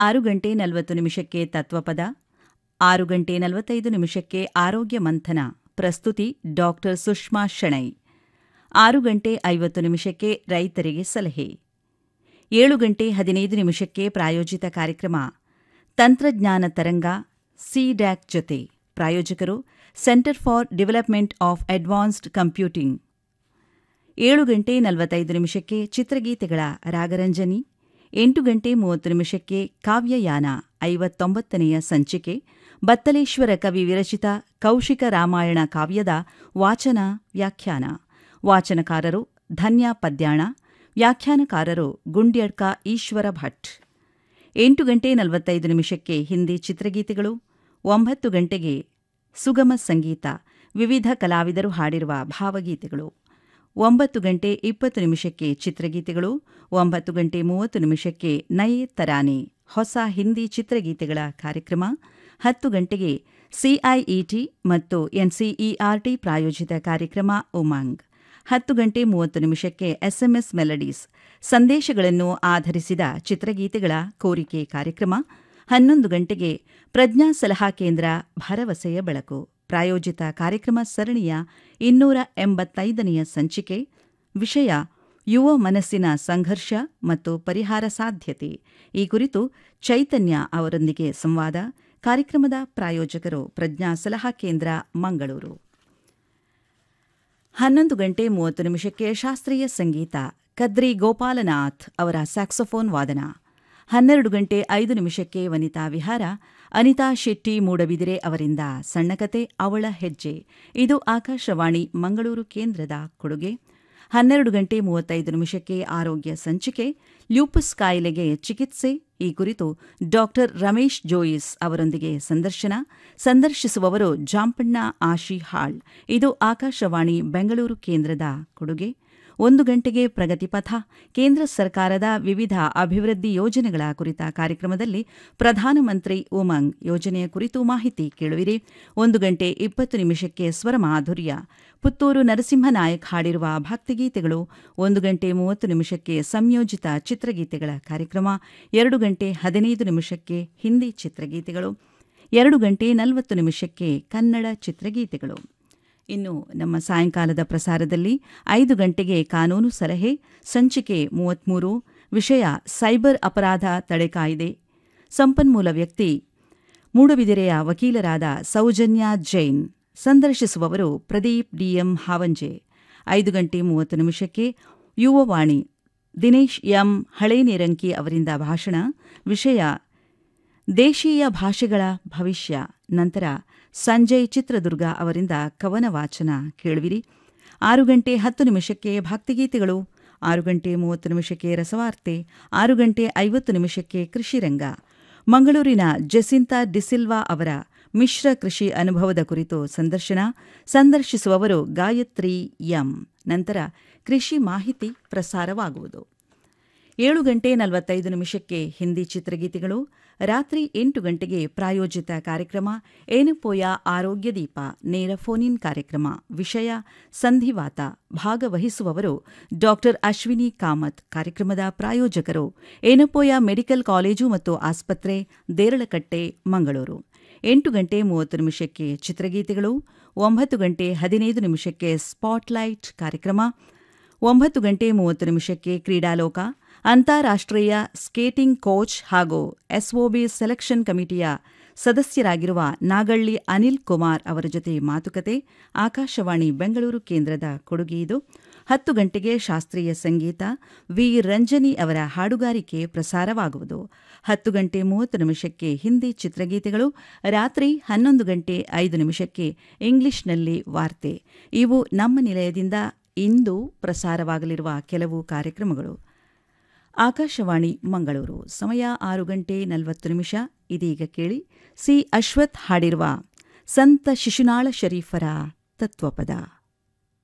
ಆರು ಗಂಟೆ ನಲವತ್ತು ನಿಮಿಷಕ್ಕೆ ತತ್ವಪದ ಆರು ಗಂಟೆ ನಲವತ್ತೈದು ನಿಮಿಷಕ್ಕೆ ಆರೋಗ್ಯ ಮಂಥನ ಪ್ರಸ್ತುತಿ ಡಾಕ್ಟರ್ ಸುಷ್ಮಾ ಶಣೈ ಆರು ಗಂಟೆ ಐವತ್ತು ನಿಮಿಷಕ್ಕೆ ರೈತರಿಗೆ ಸಲಹೆ ಏಳು ಗಂಟೆ ಹದಿನೈದು ನಿಮಿಷಕ್ಕೆ ಪ್ರಾಯೋಜಿತ ಕಾರ್ಯಕ್ರಮ ತಂತ್ರಜ್ಞಾನ ತರಂಗ ಸಿಡ್ಯಾಕ್ ಜೊತೆ ಪ್ರಾಯೋಜಕರು centre for development of advanced computing ಏಳು ಗಂಟೆ ನಲವತ್ತೈದು ನಿಮಿಷಕ್ಕೆ ಚಿತ್ರಗೀತೆಗಳ ರಾಗರಂಜನಿ ಎಂಟು ಗಂಟೆ ಮೂವತ್ತು ನಿಮಿಷಕ್ಕೆ ಕಾವ್ಯಯಾನ ಐವತ್ತೊಂಬತ್ತನೆಯ ಸಂಚಿಕೆ ಬತ್ತಲೇಶ್ವರ ಕವಿ ವಿರಚಿತ ಕೌಶಿಕ ರಾಮಾಯಣ ಕಾವ್ಯದ ವಾಚನ ವ್ಯಾಖ್ಯಾನ ವಾಚನಕಾರರು ಧನ್ಯ ಪದ್ಯಾಣ ವ್ಯಾಖ್ಯಾನಕಾರರು ಗುಂಡ್ಯಡ್ಕ ಈಶ್ವರ ಭಟ್ ಎಂಟು ಗಂಟೆ ನಲವತ್ತೈದು ನಿಮಿಷಕ್ಕೆ ಹಿಂದಿ ಚಿತ್ರಗೀತೆಗಳು ಒಂಬತ್ತು ಗಂಟೆಗೆ ಸುಗಮ ಸಂಗೀತ ವಿವಿಧ ಕಲಾವಿದರು ಹಾಡಿರುವ ಭಾವಗೀತೆಗಳು ಒಂಬತ್ತು ಗಂಟೆ ಇಪ್ಪತ್ತು ನಿಮಿಷಕ್ಕೆ ಚಿತ್ರಗೀತೆಗಳು ಒಂಬತ್ತು ಗಂಟೆ ಮೂವತ್ತು ನಿಮಿಷಕ್ಕೆ ನಯೇ ತರಾನೆ ಹೊಸ ಹಿಂದಿ ಚಿತ್ರಗೀತೆಗಳ ಕಾರ್ಯಕ್ರಮ ಹತ್ತು ಗಂಟೆಗೆ ಸಿಐಇಟಿ ಮತ್ತು ಎನ್ಸಿಇಆರ್ಟಿ ಪ್ರಾಯೋಜಿತ ಕಾರ್ಯಕ್ರಮ ಉಮಾಂಗ್ ಹತ್ತು ಗಂಟೆ ಮೂವತ್ತು ನಿಮಿಷಕ್ಕೆ ಎಸ್ಎಂಎಸ್ ಮೆಲಡೀಸ್ ಸಂದೇಶಗಳನ್ನು ಆಧರಿಸಿದ ಚಿತ್ರಗೀತೆಗಳ ಕೋರಿಕೆ ಕಾರ್ಯಕ್ರಮ ಹನ್ನೊಂದು ಗಂಟೆಗೆ ಪ್ರಜ್ಞಾ ಸಲಹಾ ಕೇಂದ್ರ ಭರವಸೆಯ ಬೆಳಕು ಪ್ರಾಯೋಜಿತ ಕಾರ್ಯಕ್ರಮ ಸರಣಿಯ ಇನ್ನೂರ ಎಂಬತ್ತೈದನೆಯ ಸಂಚಿಕೆ ವಿಷಯ ಯುವ ಮನಸ್ಸಿನ ಸಂಘರ್ಷ ಮತ್ತು ಪರಿಹಾರ ಸಾಧ್ಯತೆ ಈ ಕುರಿತು ಚೈತನ್ಯ ಅವರೊಂದಿಗೆ ಸಂವಾದ ಕಾರ್ಯಕ್ರಮದ ಪ್ರಾಯೋಜಕರು ಪ್ರಜ್ಞಾ ಸಲಹಾ ಕೇಂದ್ರ ಮಂಗಳೂರು ಹನ್ನೊಂದು ಗಂಟೆ ಮೂವತ್ತು ನಿಮಿಷಕ್ಕೆ ಶಾಸ್ತ್ರೀಯ ಸಂಗೀತ ಕದ್ರಿ ಗೋಪಾಲನಾಥ್ ಅವರ ಸ್ಯಾಕ್ಸೋಫೋನ್ ವಾದನ ಹನ್ನೆರಡು ಗಂಟೆ ಐದು ನಿಮಿಷಕ್ಕೆ ವನಿತಾ ವಿಹಾರ ಅನಿತಾ ಶೆಟ್ಟಿ ಮೂಡಬಿದಿರೆ ಅವರಿಂದ ಸಣ್ಣಕತೆ ಅವಳ ಹೆಜ್ಜೆ ಇದು ಆಕಾಶವಾಣಿ ಮಂಗಳೂರು ಕೇಂದ್ರದ ಕೊಡುಗೆ ಹನ್ನೆರಡು ಗಂಟೆ ಮೂವತ್ತೈದು ನಿಮಿಷಕ್ಕೆ ಆರೋಗ್ಯ ಸಂಚಿಕೆ ಲ್ಯೂಪಸ್ ಕಾಯಿಲೆಗೆ ಚಿಕಿತ್ಸೆ ಈ ಕುರಿತು ಡಾಕ್ಟರ್ ರಮೇಶ್ ಜೋಯಿಸ್ ಅವರೊಂದಿಗೆ ಸಂದರ್ಶನ ಸಂದರ್ಶಿಸುವವರು ಜಾಂಪಣ್ಣ ಆಶಿ ಹಾಳ್ ಇದು ಆಕಾಶವಾಣಿ ಬೆಂಗಳೂರು ಕೇಂದ್ರದ ಕೊಡುಗೆ ಒಂದು ಗಂಟೆಗೆ ಪ್ರಗತಿಪಥ ಕೇಂದ್ರ ಸರ್ಕಾರದ ವಿವಿಧ ಅಭಿವೃದ್ಧಿ ಯೋಜನೆಗಳ ಕುರಿತ ಕಾರ್ಯಕ್ರಮದಲ್ಲಿ ಪ್ರಧಾನಮಂತ್ರಿ ಉಮಂಗ್ ಯೋಜನೆಯ ಕುರಿತು ಮಾಹಿತಿ ಕೇಳುವಿರಿ ಒಂದು ಗಂಟೆ ಇಪ್ಪತ್ತು ನಿಮಿಷಕ್ಕೆ ಸ್ವರಮಾಧುರ್ಯ ಪುತ್ತೂರು ನರಸಿಂಹನಾಯಕ್ ಹಾಡಿರುವ ಭಕ್ತಿಗೀತೆಗಳು ಒಂದು ಗಂಟೆ ಮೂವತ್ತು ನಿಮಿಷಕ್ಕೆ ಸಂಯೋಜಿತ ಚಿತ್ರಗೀತೆಗಳ ಕಾರ್ಯಕ್ರಮ ಎರಡು ಗಂಟೆ ಹದಿನೈದು ನಿಮಿಷಕ್ಕೆ ಹಿಂದಿ ಚಿತ್ರಗೀತೆಗಳು ಎರಡು ಗಂಟೆ ನಲವತ್ತು ನಿಮಿಷಕ್ಕೆ ಕನ್ನಡ ಚಿತ್ರಗೀತೆಗಳು ಇನ್ನು ನಮ್ಮ ಸಾಯಂಕಾಲದ ಪ್ರಸಾರದಲ್ಲಿ ಐದು ಗಂಟೆಗೆ ಕಾನೂನು ಸಲಹೆ ಸಂಚಿಕೆ ಮೂವತ್ಮೂರು ವಿಷಯ ಸೈಬರ್ ಅಪರಾಧ ತಡೆ ಕಾಯ್ದೆ ಸಂಪನ್ಮೂಲ ವ್ಯಕ್ತಿ ಮೂಡಬಿದಿರೆಯ ವಕೀಲರಾದ ಸೌಜನ್ಯ ಜೈನ್ ಸಂದರ್ಶಿಸುವವರು ಪ್ರದೀಪ್ ಡಿಎಂ ಹಾವಂಜೆ ಐದು ಗಂಟೆ ಮೂವತ್ತು ನಿಮಿಷಕ್ಕೆ ಯುವವಾಣಿ ದಿನೇಶ್ ಎಂ ಹಳೇನೇರಂಕಿ ಅವರಿಂದ ಭಾಷಣ ವಿಷಯ ದೇಶೀಯ ಭಾಷೆಗಳ ಭವಿಷ್ಯ ನಂತರ ಸಂಜಯ್ ಚಿತ್ರದುರ್ಗ ಅವರಿಂದ ಕವನ ವಾಚನ ಕೇಳುವಿರಿ ಆರು ಗಂಟೆ ಹತ್ತು ನಿಮಿಷಕ್ಕೆ ಭಕ್ತಿಗೀತೆಗಳು ಆರು ಗಂಟೆ ಮೂವತ್ತು ನಿಮಿಷಕ್ಕೆ ರಸವಾರ್ತೆ ಆರು ಗಂಟೆ ಐವತ್ತು ನಿಮಿಷಕ್ಕೆ ಕೃಷಿರಂಗ ಮಂಗಳೂರಿನ ಜೆಸಿಂತಾ ಡಿಸಿಲ್ವಾ ಅವರ ಮಿಶ್ರ ಕೃಷಿ ಅನುಭವದ ಕುರಿತು ಸಂದರ್ಶನ ಸಂದರ್ಶಿಸುವವರು ಗಾಯತ್ರಿ ಎಂ ನಂತರ ಕೃಷಿ ಮಾಹಿತಿ ಪ್ರಸಾರವಾಗುವುದು ಏಳು ಗಂಟೆ ನಲವತ್ತೈದು ನಿಮಿಷಕ್ಕೆ ಹಿಂದಿ ಚಿತ್ರಗೀತೆಗಳು ರಾತ್ರಿ ಎಂಟು ಗಂಟೆಗೆ ಪ್ರಾಯೋಜಿತ ಕಾರ್ಯಕ್ರಮ ಏನುಪೋಯ ಆರೋಗ್ಯ ದೀಪ ನೇರ ಫೋನ್ ಕಾರ್ಯಕ್ರಮ ವಿಷಯ ಸಂಧಿವಾತ ಭಾಗವಹಿಸುವವರು ಡಾಕ್ಟರ್ ಅಶ್ವಿನಿ ಕಾಮತ್ ಕಾರ್ಯಕ್ರಮದ ಪ್ರಾಯೋಜಕರು ಏನುಪೋಯ ಮೆಡಿಕಲ್ ಕಾಲೇಜು ಮತ್ತು ಆಸ್ಪತ್ರೆ ದೇರಳಕಟ್ಟೆ ಮಂಗಳೂರು ಎಂಟು ಗಂಟೆ ಮೂವತ್ತು ನಿಮಿಷಕ್ಕೆ ಚಿತ್ರಗೀತೆಗಳು ಒಂಬತ್ತು ಗಂಟೆ ಹದಿನೈದು ನಿಮಿಷಕ್ಕೆ ಸ್ಪಾಟ್ಲೈಟ್ ಕಾರ್ಯಕ್ರಮ ಒಂಬತ್ತು ಗಂಟೆ ಮೂವತ್ತು ನಿಮಿಷಕ್ಕೆ ಕ್ರೀಡಾಲೋಕ ಅಂತಾರಾಷ್ಟ್ರೀಯ ಸ್ಕೇಟಿಂಗ್ ಕೋಚ್ ಹಾಗೂ ಎಸ್ಒಬಿ ಸೆಲೆಕ್ಷನ್ ಕಮಿಟಿಯ ಸದಸ್ಯರಾಗಿರುವ ನಾಗಳ್ಳಿ ಅನಿಲ್ ಕುಮಾರ್ ಅವರ ಜೊತೆ ಮಾತುಕತೆ ಆಕಾಶವಾಣಿ ಬೆಂಗಳೂರು ಕೇಂದ್ರದ ಕೊಡುಗೆಯಿದು ಹತ್ತು ಗಂಟೆಗೆ ಶಾಸ್ತ್ರೀಯ ಸಂಗೀತ ವಿ ರಂಜನಿ ಅವರ ಹಾಡುಗಾರಿಕೆ ಪ್ರಸಾರವಾಗುವುದು ಹತ್ತು ಗಂಟೆ ಮೂವತ್ತು ನಿಮಿಷಕ್ಕೆ ಹಿಂದಿ ಚಿತ್ರಗೀತೆಗಳು ರಾತ್ರಿ ಹನ್ನೊಂದು ಗಂಟೆ ಐದು ನಿಮಿಷಕ್ಕೆ ಇಂಗ್ಲಿಷ್ನಲ್ಲಿ ವಾರ್ತೆ ಇವು ನಮ್ಮ ನಿಲಯದಿಂದ ಇಂದು ಪ್ರಸಾರವಾಗಲಿರುವ ಕೆಲವು ಕಾರ್ಯಕ್ರಮಗಳು ಆಕಾಶವಾಣಿ ಮಂಗಳೂರು ಸಮಯ ಆರು ಗಂಟೆ ನಲವತ್ತು ನಿಮಿಷ ಇದೀಗ ಕೇಳಿ ಸಿ ಅಶ್ವಥ್ ಹಾಡಿರುವ ಸಂತ ಶಿಶುನಾಳ ಶರೀಫರ ತತ್ವಪದ